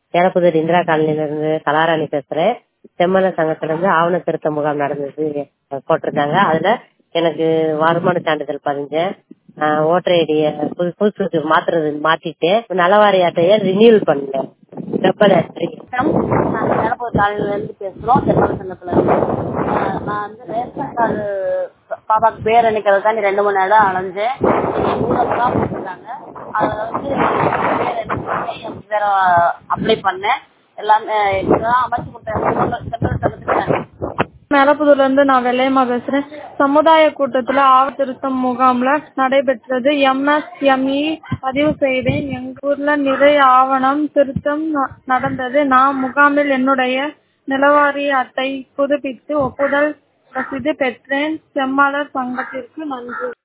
ஏலப்புதூர் இந்திரா காலனில இருந்து கலாராணி பேசுறேன் செம்மல சங்கத்துல இருந்து ஆவண திருத்த முகாம் நடந்தது போட்டிருந்தாங்க அதுல எனக்கு வருமான சான்றிதழ் பதிஞ்சேன் ஆஹ் ஓட்டர் ஐடிய புது புதுசு மாத்துறது மாத்திட்டேன் நலவாரி அட்டைய ரினியூவல் பண்ணேன் வெப்பல் நாங்க ஏலப்பூர் காலையில இருந்து பேசுறோம் செம்மல சங்கத்துல இருந்து ஆஹ் நான் வந்து ரேஷன் கார்டு பாப்பாக்கு பேர் அணிக்கிறதுக்காண்டி ரெண்டு மணி நேரம் அலைஞ்சேன் மூணு முகாம் போட்டிருக்காங்க அதுல வந்து பேர் அணிச்சு வேற அப்ளை பண்ணேன் எல்லாமே இதெல்லாம் அமைச்சு கொடுத்தேன் சென்ட்ரல் சங்கத்துக்கு மேலப்புதூர்ல இருந்து நான் வெள்ளையம்மா பேசுறேன் சமுதாய கூட்டத்துல ஆவ திருத்தம் முகாம்ல நடைபெற்றது எம்எஸ்எம்இ பதிவு செய்தேன் எங்க ஊர்ல நிறைய ஆவணம் திருத்தம் ந- நடந்தது நான் முகாமில் என்னுடைய நிலவாரி அட்டை புதுப்பித்து ஒப்புதல் ரசீது பெற்றேன் செம்மாளர் சங்கத்திற்கு நன்றி